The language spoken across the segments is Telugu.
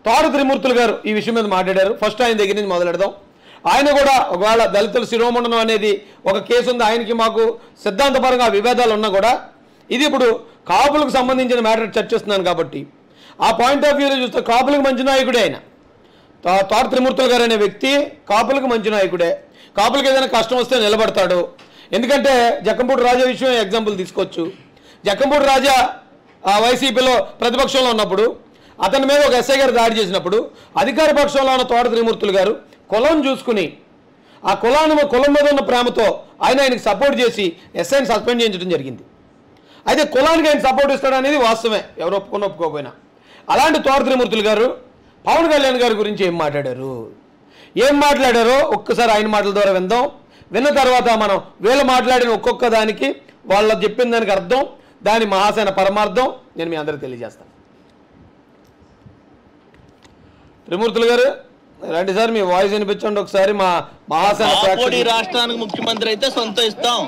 తోట త్రిమూర్తులు గారు ఈ విషయం మీద మాట్లాడారు ఫస్ట్ ఆయన దగ్గర నుంచి మొదలెడదాం ఆయన కూడా ఒకవేళ దళితుల శిరోమండనం అనేది ఒక కేసు ఉంది ఆయనకి మాకు సిద్ధాంతపరంగా విభేదాలు ఉన్నా కూడా ఇది ఇప్పుడు కాపులకు సంబంధించిన మ్యాటర్ చర్చిస్తున్నాను కాబట్టి ఆ పాయింట్ ఆఫ్ వ్యూలో చూస్తే కాపులకు మంచి నాయకుడే ఆయన తో- తోట త్రిమూర్తులు గారు అనే వ్యక్తి కాపులకు మంచి నాయకుడే కాపులకు ఏదైనా కష్టం వస్తే నిలబడతాడు ఎందుకంటే జక్కంపూడి రాజా విషయం ఎగ్జాంపుల్ తీసుకోవచ్చు జక్కంపూడి రాజా ఆ వైసీపీలో ప్రతిపక్షంలో ఉన్నప్పుడు అతని మీద ఒక ఎస్ఐ గారు దాడి చేసినప్పుడు అధికార పక్షంలో ఉన్న తోట త్రిమూర్తులు గారు కులం చూసుకుని ఆ కులాన్ని కులం మీద ఉన్న ప్రేమతో ఆయన ఆయనకి సపోర్ట్ చేసి ఎస్ఐని సస్పెండ్ చేయించడం జరిగింది అయితే కులానికి ఆయన సపోర్ట్ ఇస్తాడు అనేది వాస్తవమే ఎవరు ఒప్పుకొని ఒప్పుకోకపోయినా అలాంటి తోట త్రిమూర్తులు గారు పవన్ కళ్యాణ్ గారి గురించి ఏం మాట్లాడారు ఏం మాట్లాడారో ఒక్కసారి ఆయన మాటల ద్వారా విందాం విన్న తర్వాత మనం వీళ్ళు మాట్లాడిన ఒక్కొక్క దానికి వాళ్ళ చెప్పిన దానికి అర్థం దాని మహాసేన పరమార్థం నేను మీ అందరికి తెలియజేస్తాను త్రిమూర్తులు గారు రండి సార్ మీ వాయిస్ వినిపించండి ఒకసారి మా మహాసేన కాపోడి ప్రేక్షకులు- రాష్ట్రానికి ముఖ్యమంత్రి అయితే సొంత ఇస్తాం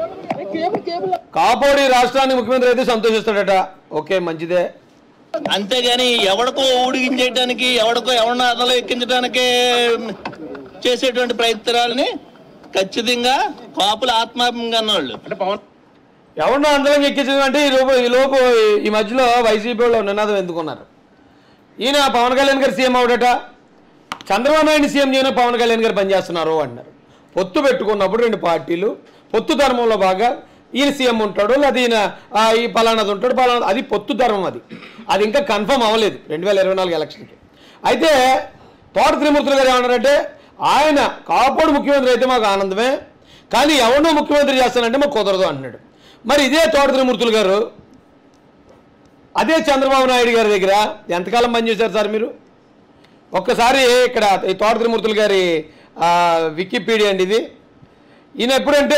కాపోడి రాష్ట్రానికి ముఖ్యమంత్రి అయితే సంతోషిస్తాడట ఓకే మంచిదే అంతేగాని ఎవడికో ఊడిగించేయడానికి ఎవడికో ఎవరినో అదలో ఎక్కించడానికి చేసేటువంటి ప్రయత్నాలని ఖచ్చితంగా కాపుల ఆత్మాత్మంగా అన్నవాళ్ళు అంటే పవన్ ఎవరినో అందరం ఎక్కించడం అంటే ఈ లోపు ఈ లోపు ఈ మధ్యలో వైసీపీ వాళ్ళు నినాదం ఎందుకున్నారు ఈయన పవన్ కళ్యాణ్ గారు సీఎం అవడట చంద్రబాబు నాయుడు సీఎం చేయన పవన్ కళ్యాణ్ గారు పనిచేస్తున్నారు అంటున్నారు పొత్తు పెట్టుకున్నప్పుడు రెండు పార్టీలు పొత్తు ధర్మంలో బాగా ఈయన సీఎం ఉంటాడు లేదా ఈయన ఆ, ఈ పలానాది ఉంటాడు పలానా అది పొత్తు ధర్మం అది అది ఇంకా కన్ఫర్మ్ అవ్వలేదు రెండు వేల ఇరవై నాలుగు ఎలక్షన్కి అయితే తోట త్రిమూర్తులు గారు ఏమన్నారంటే ఆయన కాపాడు ముఖ్యమంత్రి అయితే మాకు ఆనందమే కానీ ఎవరినో ముఖ్యమంత్రి చేస్తానంటే మాకు కుదరదు అంటున్నాడు మరి ఇదే తోట త్రిమూర్తులు గారు అదే చంద్రబాబు నాయుడు గారి దగ్గర ఎంతకాలం పనిచేశారు సార్ మీరు ఒక్కసారి ఇక్కడ ఈ తోట త్రిమూర్తులు గారి ఆ, వికీపీడియా అండి ఇది ఈయన ఎప్పుడంటే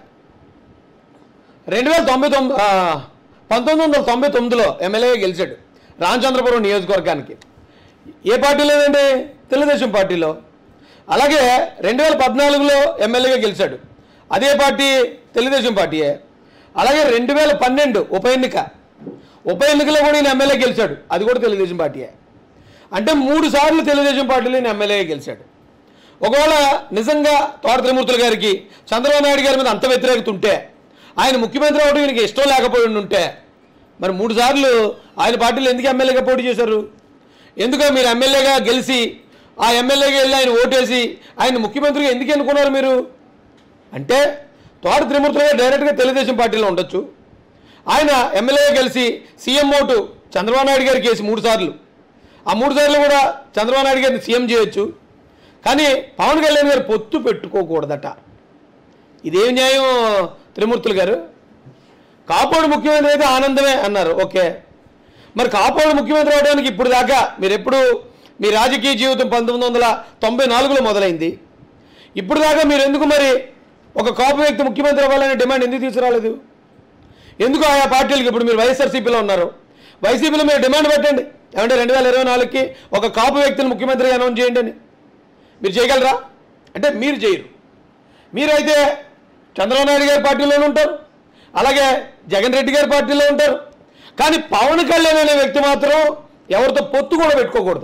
రెండు వేల తొంభై తొమ్మిది ఆ, పంతొమ్మిది వందల తొంభై తొమ్మిదిలో ఎమ్మెల్యేగా గెలిచాడు రామచంద్రపురం నియోజకవర్గానికి ఏ పార్టీలో లేదండి తెలుగుదేశం పార్టీలో అలాగే రెండు వేల పద్నాలుగులో ఎమ్మెల్యేగా గెలిచాడు అదే పార్టీ తెలుగుదేశం పార్టీయే అలాగే రెండు వేల పన్నెండు ఉప ఎన్నిక ఉప ఎన్నికలో కూడా ఈయన ఎమ్మెల్యే గెలిచాడు అది కూడా తెలుగుదేశం పార్టీయే అంటే మూడు సార్లు తెలుగుదేశం పార్టీలో ఈయన ఎమ్మెల్యేగా గెలిచాడు ఒకవేళ నిజంగా తోట త్రిమూర్తుల గారికి చంద్రబాబు నాయుడు గారి మీద అంత వ్యతిరేకత ఉంటే ఆయన ముఖ్యమంత్రి అవడం ఈయనకి ఇష్టం లేకపోయి ఉంటే మరి మూడు సార్లు ఆయన పార్టీలో ఎందుకు ఎమ్మెల్యేగా పోటీ చేశారు ఎందుకో మీరు ఎమ్మెల్యేగా గెలిచి ఆ ఎమ్మెల్యేగా వెళ్ళి ఆయన ఓటేసి ఆయన ముఖ్యమంత్రిగా ఎందుకు ఎన్నుకున్నారు మీరు అంటే తోట త్రిమూర్తులు గారు డైరెక్ట్గా తెలుగుదేశం పార్టీలో ఉండొచ్చు ఆయన ఎమ్మెల్యేగా గెలిచి సీఎం ఓటు చంద్రబాబు నాయుడు గారికి వేసి మూడు సార్లు ఆ మూడు సార్లు కూడా చంద్రబాబు నాయుడు గారిని సీఎం చేయొచ్చు కానీ పవన్ కళ్యాణ్ గారు పొత్తు పెట్టుకోకూడదట ఇదేం న్యాయం త్రిమూర్తులు గారు కాపోడు ముఖ్యమంత్రి అయితే ఆనందమే అన్నారు ఓకే మరి కాపోడు ముఖ్యమంత్రి అవడానికి ఇప్పుడు దాకా మీరు ఎప్పుడు మీ రాజకీయ జీవితం పంతొమ్మిది వందల తొంభై నాలుగులో మొదలైంది ఇప్పుడు దాకా మీరు ఎందుకు మరి ఒక కాపు వ్యక్తి ముఖ్యమంత్రి అవ్వాలనే డిమాండ్ ఎందుకు తీసుకురాలేదు ఎందుకు ఆయా పార్టీలకు ఇప్పుడు మీరు వైఎస్ఆర్సీపీలో ఉన్నారు వైసీపీలో మీరు డిమాండ్ పెట్టండి ఏమంటే రెండు వేల ఇరవై నాలుగుకి ఒక కాపు వ్యక్తిని ముఖ్యమంత్రిగా అనౌన్స్ చేయండి అని మీరు చేయగలరా అంటే మీరు చేయరు మీరైతే చంద్రబాబు నాయుడు గారి పార్టీలోనే ఉంటారు అలాగే జగన్ రెడ్డి గారి పార్టీలో ఉంటారు కానీ పవన్ కళ్యాణ్ అనే వ్యక్తి మాత్రం ఎవరితో పొత్తు కూడా పెట్టుకోకూడదు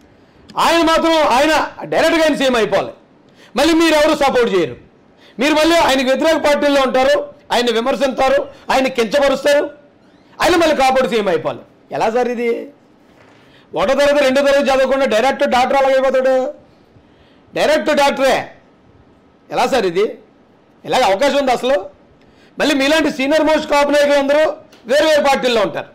ఆయన మాత్రం ఆయన డైరెక్ట్గా ఆయన సీఎం అయిపోవాలి మళ్ళీ మీరు ఎవరు సపోర్ట్ చేయరు మీరు మళ్ళీ ఆయనకు వ్యతిరేక పార్టీల్లో ఉంటారు ఆయన విమర్శిస్తారు ఆయన కించపరుస్తారు ఆయన మళ్ళీ కాపాడు సీఎం అయిపోవాలి ఎలా సార్ ఇది ఒకటో తరగతి రెండో తరగతి చదవకుండా డైరెక్ట్ డాక్టర్ అలాగైపోతాడు డైరెక్ట్ డాక్టరే ఎలా సార్ ఇది ఇలాగ అవకాశం ఉంది అసలు మళ్ళీ మీలాంటి సీనియర్ మోస్ట్ కాపు నాయకులు అందరూ వేరు వేరు పార్టీల్లో ఉంటారు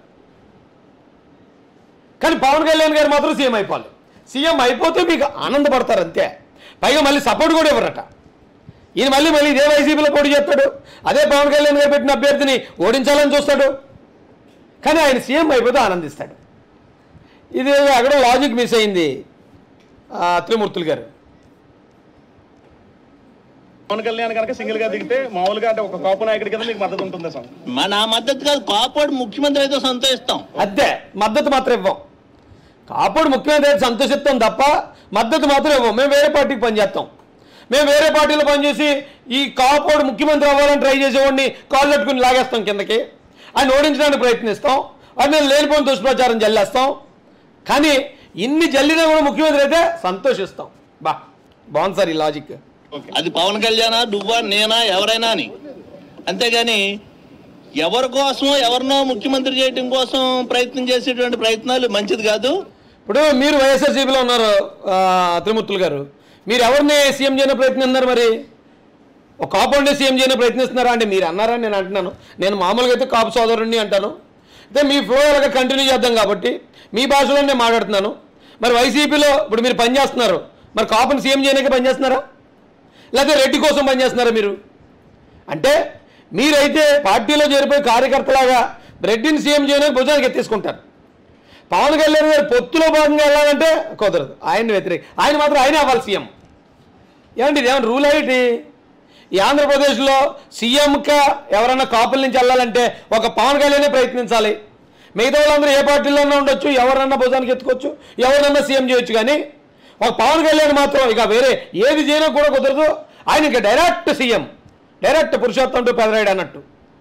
కానీ పవన్ కళ్యాణ్ గారు మాత్రం సీఎం అయిపోవాలి సీఎం అయిపోతే మీకు ఆనందపడతారు అంతే పైగా మళ్ళీ సపోర్ట్ కూడా ఇవ్వరట ఈయన మళ్ళీ మళ్ళీ ఇదే వైసీపీలో పోటీ చేస్తాడు అదే పవన్ కళ్యాణ్ గారు పెట్టిన అభ్యర్థిని ఓడించాలని చూస్తాడు కానీ ఆయన సీఎం అయిపోతే ఆనందిస్తాడు ఇది అక్కడ లాజిక్ మిస్ అయింది ఆ, త్రిమూర్తులు గారు పవన్ కళ్యాణ్ కనుక సింగిల్ గా దిగితే మామూలుగా అంటే ఒక కాపు నాయకుడి కింద మీకు మద్దతు ఉంటుందా సార్ మా నా మద్దతు కాదు కాపాడు ముఖ్యమంత్రి అయితే సొంత ఇస్తాం అదే మద్దతు మాత్రం ఇవ్వం కాపుడు ముఖ్యమంత్రి అయితే సంతోషిస్తాం తప్ప మద్దతు మాత్రం ఇవ్వం మేము వేరే పార్టీకి పనిచేస్తాం మేము వేరే పార్టీలో పనిచేసి ఈ కాపోడు ముఖ్యమంత్రి అవ్వాలని ట్రై చేసేవాడిని కాళ్ళు పెట్టుకుని లాగేస్తాం కిందకి ఆయన ఓడించడానికి ప్రయత్నిస్తాం వాటిని లేనిపోయిన దుష్ప్రచారం చల్లేస్తాం కానీ ఇన్ని జల్లినా కూడా ముఖ్యమంత్రి అయితే సంతోషిస్తాం బా బాగుంది సార్ ఈ లాజిక్ అది పవన్ కళ్యాణా నువ్వా నేనా ఎవరైనా అని అంతేగాని ఎవరి కోసం ఎవరినో ముఖ్యమంత్రి చేయడం కోసం ప్రయత్నం చేసేటువంటి ప్రయత్నాలు మంచిది కాదు ఇప్పుడు మీరు వైఎస్ఆర్సీపీలో ఉన్నారు ఆ, త్రిమూర్తులు గారు మీరు ఎవరిని సీఎం చేయని ప్రయత్నిస్తున్నారు మరి ఒక కాపు ఉండే సీఎం చేయని ప్రయత్నిస్తున్నారా అంటే మీరు అన్నారని నేను అంటున్నాను నేను మామూలుగా అయితే కాపు సోదరుడిని అంటాను అయితే మీ ఫ్లో అలాగే కంటిన్యూ చేద్దాం కాబట్టి మీ భాషలో నేను మాట్లాడుతున్నాను మరి వైసీపీలో ఇప్పుడు మీరు పనిచేస్తున్నారు మరి కాపుని సీఎం చేయడానికి పనిచేస్తున్నారా లేకపోతే రెడ్డి కోసం పనిచేస్తున్నారా మీరు అంటే మీరైతే పార్టీలో చేరిపోయి కార్యకర్తలాగా రెడ్డిని సీఎం చేయడానికి భుజానికి ఎత్తేసుకుంటారు పవన్ కళ్యాణ్ గారు పొత్తులో భాగంగా వెళ్ళాలంటే కుదరదు ఆయన్ని వ్యతిరేక ఆయన మాత్రం ఆయన అవ్వాలి సీఎం ఏమండి ఇది ఏమైనా రూల్ ఏంటి ఈ ఆంధ్రప్రదేశ్లో సీఎంగా ఎవరైనా కాపుల నుంచి వెళ్ళాలంటే ఒక పవన్ కళ్యాణే ప్రయత్నించాలి మిగతా వాళ్ళందరూ ఏ పార్టీలోనే ఉండొచ్చు ఎవరన్నా భుజానికి ఎత్తుకోవచ్చు ఎవరన్నా సీఎం చేయొచ్చు కానీ ఒక పవన్ కళ్యాణ్ మాత్రం ఇక వేరే ఏది చేయనా కూడా కుదరదు ఆయన ఇక direct CM direct Purushottam to Pedarayudu అన్నట్టు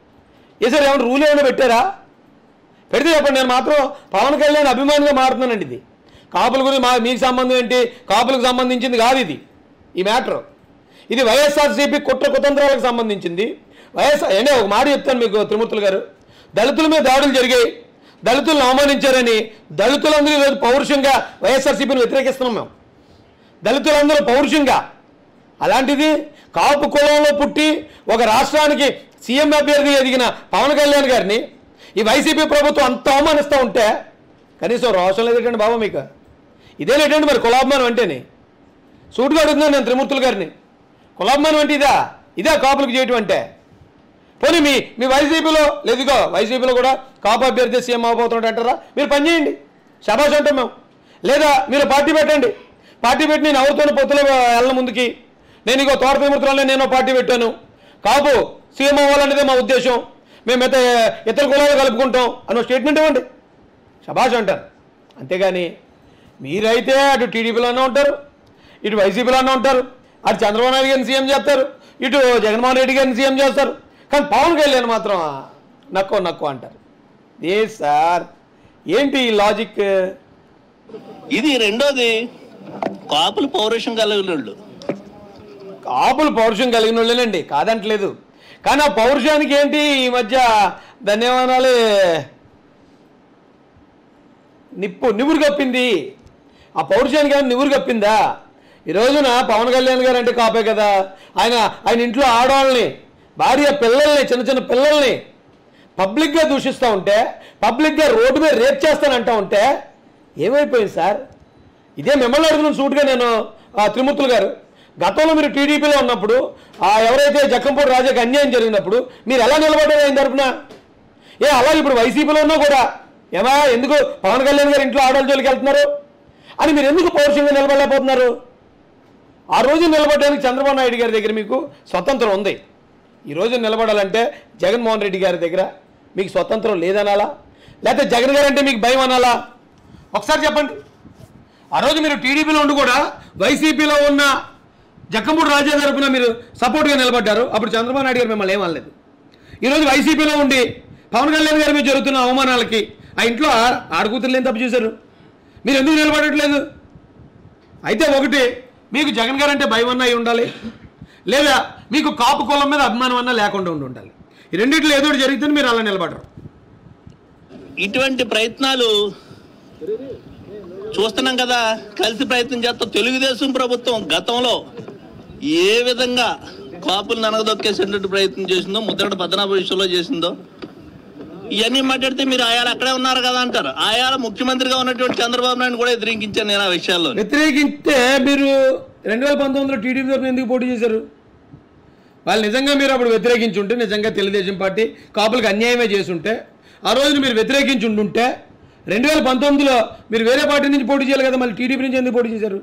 ఏ సార్ ఏమైనా రూల్ ఏమైనా పెట్టారా పెడితే చెప్పండి నేను మాత్రం పవన్ కళ్యాణ్ అభిమానిగా మారుతున్నానండి ఇది కాపుల గురించి మా మీకు సంబంధం ఏంటి కాపులకు సంబంధించింది కాదు ఇది ఈ మ్యాటర్ ఇది వైఎస్ఆర్సీపీ కుట్ర కుతంత్రాలకు సంబంధించింది వైఎస్ఆర్ అంటే ఒక మాట చెప్తాను మీకు త్రిమూర్తులు గారు దళితుల మీద దాడులు జరిగాయి దళితులను అవమానించారని దళితులందరూ ఈరోజు పౌరుషంగా వైఎస్ఆర్సీపీని వ్యతిరేకిస్తున్నాం మేము దళితులందరూ పౌరుషంగా అలాంటిది కాపు కులంలో పుట్టి ఒక రాష్ట్రానికి సీఎం అభ్యర్థిగా ఎదిగిన పవన్ కళ్యాణ్ గారిని ఈ వైసీపీ ప్రభుత్వం అంత అవమానిస్తూ ఉంటే కనీసం రోషం లేదండి బాబు మీకు ఇదేనేటండి మరి కులాభిమానం అంటేనే సూటుగా అడుగుతున్నాను నేను త్రిమూర్తులు గారిని కులాభిమానం అంటే ఇదా ఇదే కాపులకు చేయటం అంటే పోనీ మీ మీ వైసీపీలో లేదుగో వైసీపీలో కూడా కాపు అభ్యర్థి సీఎం అవబోతున్నాడు అంటారా మీరు పని చేయండి శబాష్ అంటాం మేము లేదా మీరు పార్టీ పెట్టండి పార్టీ పెట్టి నేను ఎవరితోనూ పొత్తులో వెళ్ళిన ముందుకి నేను ఇగో తోట విమృతులనే నేను పార్టీ పెట్టాను కాపు సీఎం అవ్వాలనేదే మా ఉద్దేశం మేము ఇత ఇతర కులాలు కలుపుకుంటాం అని స్టేట్మెంట్ ఇవ్వండి శబాష్ అంటారు అంతేగాని మీరైతే అటు టీడీపీలోనే ఉంటారు ఇటు వైసీపీలోనే ఉంటారు అటు చంద్రబాబు నాయుడు గారిని సీఎం చేస్తారు ఇటు జగన్మోహన్ రెడ్డి గారిని సీఎం చేస్తారు కానీ పవన్ కళ్యాణ్ మాత్రం నక్కో నక్కో అంటారు ఏ సార్ ఏంటి ఈ లాజిక్ ఇది రెండోది కాపులు పౌరుషం కలిగిన వాళ్ళు కాపులు పౌరుషం కలిగిన వాళ్ళేనండి కాదంటలేదు కానీ ఆ పౌరుషానికి ఏంటి ఈ మధ్య ధన్యవాదాలు నిప్పు నివురు కప్పింది ఆ పౌరుషానికి ఏమైనా నివురు కప్పిందా ఈ రోజున పవన్ కళ్యాణ్ గారు అంటే కాపే కదా ఆయన ఆయన ఇంట్లో ఆడవాళ్ళని భార్య పిల్లల్ని చిన్న చిన్న పిల్లల్ని పబ్లిక్గా దూషిస్తూ ఉంటే పబ్లిక్గా రోడ్డు మీద రేప్ చేస్తానంటా ఉంటే ఏమైపోయింది సార్ ఇదే మిమ్మల్ని అడుగుతున్నాను సూటుగా నేను ఆ, త్రిమూర్తులు గారు గతంలో మీరు టీడీపీలో ఉన్నప్పుడు ఆ ఎవరైతే జక్కంపూడి రాజాకి అన్యాయం జరిగినప్పుడు మీరు ఎలా నిలబడ్డారు ఆయన తరపున ఏ అలా ఇప్పుడు వైసీపీలో ఉన్నా కూడా ఏమా ఎందుకు పవన్ కళ్యాణ్ గారు ఇంట్లో ఆడవాళ్ళ జోలికి వెళ్తున్నారు అని మీరు ఎందుకు పౌరుషంగా నిలబడలేకపోతున్నారు ఆ రోజు నిలబడడానికి చంద్రబాబు నాయుడు గారి దగ్గర మీకు స్వతంత్రం ఉంది ఈ రోజు నిలబడాలంటే జగన్మోహన్ రెడ్డి గారి దగ్గర మీకు స్వతంత్రం లేదనాలా లేకపోతే జగన్ గారు అంటే మీకు భయం అనాలా ఒకసారి చెప్పండి ఆ రోజు మీరు టీడీపీలో ఉండి కూడా వైసీపీలో ఉన్న జక్కమూడి రాజా తరపున మీరు సపోర్ట్గా నిలబడ్డారు అప్పుడు చంద్రబాబు నాయుడు గారు మిమ్మల్ని ఏమనలేదు ఈరోజు వైసీపీలో ఉండి పవన్ కళ్యాణ్ గారి మీద జరుగుతున్న అవమానాలకి ఆ ఇంట్లో ఆ- ఆడకూతురు ఏం తప్పు చేశారు మీరు ఎందుకు నిలబడట్లేదు అయితే ఒకటి మీకు జగన్ గారు అంటే భయం అన్నా అయి ఉండాలి లేదా మీకు కాపు కులం మీద అభిమానం అన్నా లేకుండా ఉండి ఉండాలి ఈ రెండిట్లో ఏదో ఒకటి జరిగితే మీరు అలా నిలబడరు ఇటువంటి ప్రయత్నాలు చూస్తున్నాం కదా కలిసి ప్రయత్నం చేస్తాం తెలుగుదేశం ప్రభుత్వం గతంలో ఏ విధంగా కాపులు ననగదొక్కేసేటువంటి ప్రయత్నం చేసిందో ముద్రగడ పద్మనాభ విషయంలో చేసిందో ఇవన్నీ మాట్లాడితే మీరు ఆయాలు అక్కడే ఉన్నారు కదా అంటారు ఆయాల ముఖ్యమంత్రిగా ఉన్నటువంటి చంద్రబాబు నాయుడు కూడా ఎదిరించాను నేను ఆ విషయాల్లో వ్యతిరేకిస్తే మీరు రెండు వేల పంతొమ్మిదిలో టీడీపీ తరఫున ఎందుకు పోటీ చేశారు వాళ్ళు నిజంగా మీరు అప్పుడు వ్యతిరేకించి ఉంటే నిజంగా తెలుగుదేశం పార్టీ కాపులకు అన్యాయమే చేసుంటే ఆ రోజున మీరు వ్యతిరేకించి ఉండుంటే రెండు వేల పంతొమ్మిదిలో మీరు వేరే పార్టీ నుంచి పోటీ చేయాలి కదా మళ్ళీ టీడీపీ నుంచి ఎందుకు పోటీ చేశారు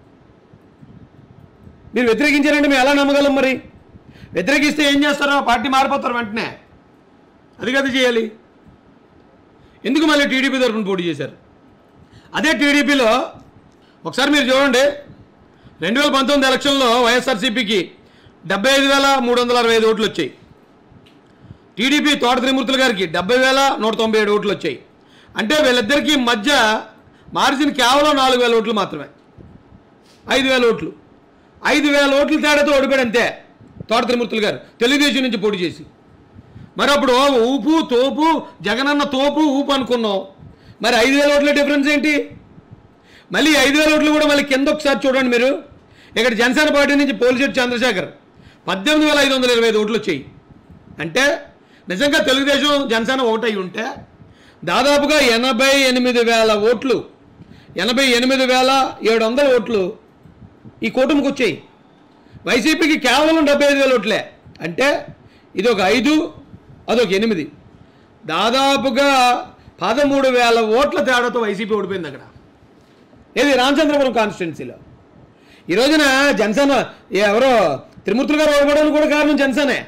మీరు వ్యతిరేకించారంటే మేము ఎలా నమ్మగలం మరి వ్యతిరేకిస్తే ఏం చేస్తారో ఆ పార్టీ మారిపోతారు వెంటనే అది కదా చేయాలి ఎందుకు మళ్ళీ టీడీపీ తరఫున పోటీ చేశారు అదే టీడీపీలో ఒకసారి మీరు చూడండి రెండు వేల పంతొమ్మిది ఎలక్షన్లో వైఎస్ఆర్సీపీకి డెబ్బై ఐదు వేల మూడు వందల అరవై ఐదు ఓట్లు వచ్చాయి టీడీపీ తోట త్రిమూర్తుల గారికి డెబ్బై వేల నూట తొంభై ఏడు ఓట్లు వచ్చాయి అంటే వీళ్ళిద్దరికీ మధ్య మార్జిన్ కేవలం నాలుగు వేల ఓట్లు మాత్రమే ఐదు వేల ఓట్లు ఐదు వేల ఓట్ల తేడాతో ఓడిపోయాడు అంతే తోట త్రిమూర్తులు గారు తెలుగుదేశం నుంచి పోటీ చేసి మరి అప్పుడు ఊపు తోపు జగనన్న తోపు ఊపు అనుకున్నాం మరి ఐదు వేల ఓట్ల డిఫరెన్స్ ఏంటి మళ్ళీ ఈ ఐదు వేల ఓట్లు కూడా మళ్ళీ కింద ఒకసారి చూడండి మీరు ఇక్కడ జనసేన పార్టీ నుంచి పోలిశెట్టి చంద్రశేఖర్ పద్దెనిమిది వేల ఐదు వందల ఇరవై ఐదు ఓట్లు వచ్చాయి అంటే నిజంగా తెలుగుదేశం జనసేన ఒకటై ఉంటే దాదాపుగా ఎనభై ఎనిమిది వేల ఓట్లు ఎనభై ఎనిమిది వేల ఏడు వందల ఓట్లు ఈ కూటమికి వచ్చాయి వైసీపీకి కేవలం డెబ్బై ఐదు వేల ఓట్లే అంటే ఇది ఒక ఐదు అదొక ఎనిమిది దాదాపుగా పదమూడు వేల ఓట్ల తేడాతో వైసీపీ ఓడిపోయింది అక్కడ ఏది రామచంద్రపురం కాన్స్టిట్యున్సీలో ఈ రోజున జనసేన ఎవరో త్రిమూర్తులు గారు ఓడిపోవడానికి కూడా కారణం జనసేనే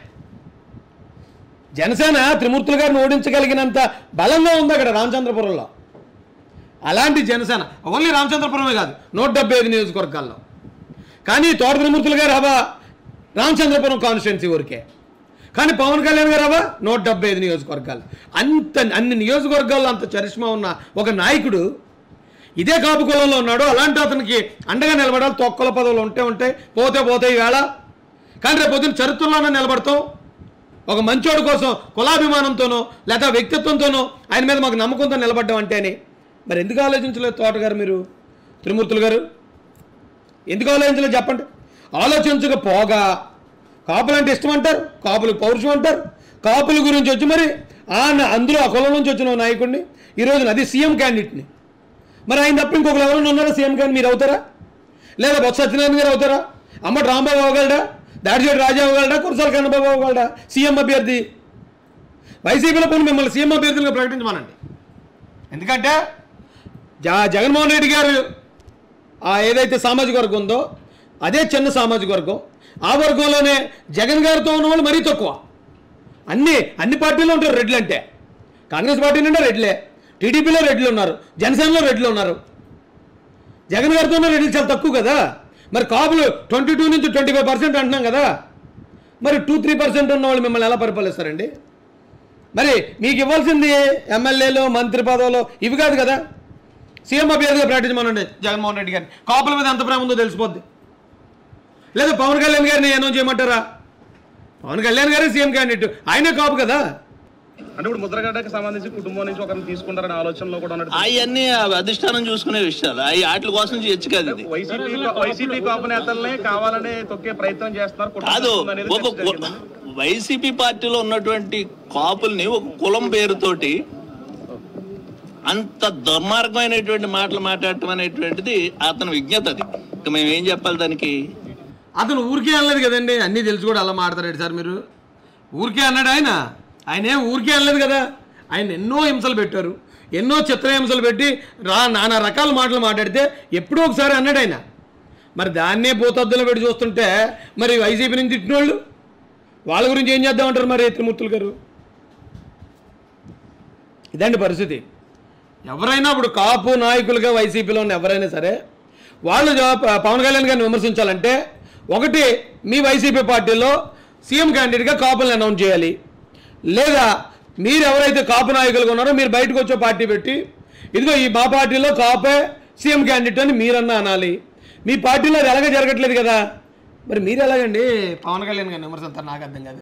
జనసేన త్రిమూర్తులు గారిని ఓడించగలిగినంత బలంగా ఉంది అక్కడ రామచంద్రపురంలో అలాంటి జనసేన ఓన్లీ రామచంద్రపురమే కాదు నూట డెబ్బై ఐదు నియోజకవర్గాల్లో కానీ తోట త్రిమూర్తులు గారు హవా రామచంద్రపురం కాన్స్టిట్యున్సీ ఊరికే కానీ పవన్ కళ్యాణ్ గారు హవా నూట డెబ్బై ఐదు నియోజకవర్గాలు అంత అన్ని నియోజకవర్గాల్లో అంత చరిష్మా ఉన్న ఒక నాయకుడు ఇదే కాపు కులంలో ఉన్నాడు అలాంటి అతనికి అండగా నిలబడాలి తొక్కల పదవులు ఉంటే ఉంటాయి పోతే పోతే వేళ కానీ రేపు పొద్దున్న చరిత్రలోనే నిలబడతాం ఒక మంచోడు కోసం కులాభిమానంతోనో లేదా వ్యక్తిత్వంతోనో ఆయన మీద మాకు నమ్మకంతో నిలబడ్డాం అంటే అని మరి ఎందుకు ఆలోచించలేదు తోటగారు మీరు త్రిమూర్తులు గారు ఎందుకు ఆలోచించలేదు చెప్పండి ఆలోచించకపోగా కాపులంటే ఇష్టం అంటారు కాపులకు పౌరుషం అంటారు కాపుల గురించి వచ్చి మరి ఆ న- అందులో ఆ కులం నుంచి వచ్చిన ఓ నాయకుడిని ఈరోజు అది సీఎం క్యాండిడేట్ని మరి ఆయన తప్ప ఇంకొకరు ఎవరైనా ఉన్నారా సీఎం క్యాండిడేట్ మీరు అవుతారా లేదా బొత్స సత్యనారాయణ గారు అవుతారా అమ్మటి రాంబాబు అవ్వగలడా దాడిచేటి రాజా అవ్వగలడా కురసాల కన్నబాబు అవ్వగలడా సీఎం అభ్యర్థి వైసీపీలో పోనీ మిమ్మల్ని సీఎం అభ్యర్థులుగా ప్రకటించమనండి ఎందుకంటే జా జగన్మోహన్ రెడ్డి గారు ఆ ఏదైతే సామాజిక వర్గం ఉందో అదే చిన్న సామాజిక వర్గం ఆ వర్గంలోనే జగన్ గారితో ఉన్న వాళ్ళు మరీ తక్కువ అన్ని అన్ని పార్టీలు ఉంటారు రెడ్లు అంటే కాంగ్రెస్ పార్టీ నుండి రెడ్లే టీడీపీలో రెడ్లు ఉన్నారు జనసేనలో రెడ్లు ఉన్నారు జగన్ గారితో ఉన్న రెడ్లు చాలా తక్కువ కదా మరి కాపులు ట్వంటీ టూ నుంచి ట్వంటీ ఫైవ్ పర్సెంట్ అంటున్నాం కదా మరి టూ త్రీ పర్సెంట్ ఉన్న వాళ్ళు మిమ్మల్ని ఎలా పరిపాలిస్తారండి మరి మీకు ఇవ్వాల్సింది ఎమ్మెల్యేలు మంత్రి పదవులు ఇవి కాదు కదా సీఎం అభ్యర్థిగా ప్రకటించమనండి జగన్మోహన్ రెడ్డి గారిని కాపుల మీద ఎంత ప్రేమ ఉందో తెలిసిపోద్ది లేదా పవన్ కళ్యాణ్ గారిని అనౌన్స్ చేయమంటారా పవన్ కళ్యాణ్ గారే సీఎం క్యాండిడేట్ ఆయనే కాపు కదా అంటే ఇప్పుడు ముద్రగడ్డకి సంబంధించి కుటుంబం నుంచి ఒకరిని తీసుకుంటారనే ఆలోచనలో కూడా ఉన్నట్టు అవన్నీ అధిష్టానం చూసుకునే విషయాలు అవి వాటి కోసం చర్చ కాదు ఇది వైసీపీ వైసీపీ కాపు నేతల్ని కావాలని తొక్కే ప్రయత్నం చేస్తున్నారు కుట్ర కాదు చేస్తుంది అనేది ఒక చర్చ కు- జరిగింది. వైసీపీ పార్టీలో ఉన్నటువంటి కాపుల్ని ఒక కులం పేరుతోటి అంత దుర్మార్గమైనటువంటి మాటలు మాట్లాడటం అనేటువంటిది అతని విజ్ఞత అది ఇక మేము ఏం చెప్పాలి దానికి అతను ఊరికే అనలేదు కదండి అన్నీ తెలిసి కూడా అలా మాడతారు సార్ మీరు ఊరికే అన్నాడు ఆయన ఆయన ఏం ఊరికే అనలేదు కదా ఆయన ఎన్నో హింసలు పెట్టారు ఎన్నో చిత్రహింసలు పెట్టి రా నానా రకాల మాటలు మాట్లాడితే ఎప్పుడో ఒకసారి అన్నాడు ఆయన మరి దాన్నే భూతద్దులో పెట్టి చూస్తుంటే మరి వైసీపీ నుంచి తిట్టినోళ్ళు వాళ్ళ గురించి ఏం చేద్దామంటారు మరి త్రిమూర్తులు గారు ఇదండి పరిస్థితి ఎవరైనా ఇప్పుడు కాపు నాయకులుగా వైసీపీలో ఉన్న ఎవరైనా సరే వాళ్ళు జా- ప- పవన్ కళ్యాణ్ గారిని విమర్శించాలంటే ఒకటి మీ వైసీపీ పార్టీలో సీఎం క్యాండిడేట్గా కాపులను అనౌన్స్ చేయాలి లేదా మీరు ఎవరైతే కాపు నాయకులుగా ఉన్నారో మీరు బయటకు వచ్చే పార్టీ పెట్టి ఇదిగో ఈ మా పార్టీలో కాపే సీఎం క్యాండిడేట్ అని మీరన్నా అనాలి మీ పార్టీలో అది ఎలాగ జరగట్లేదు కదా మరి మీరు ఎలాగండి పవన్ కళ్యాణ్ గారిని విమర్శిస్తారు నాకు అర్థం కాదు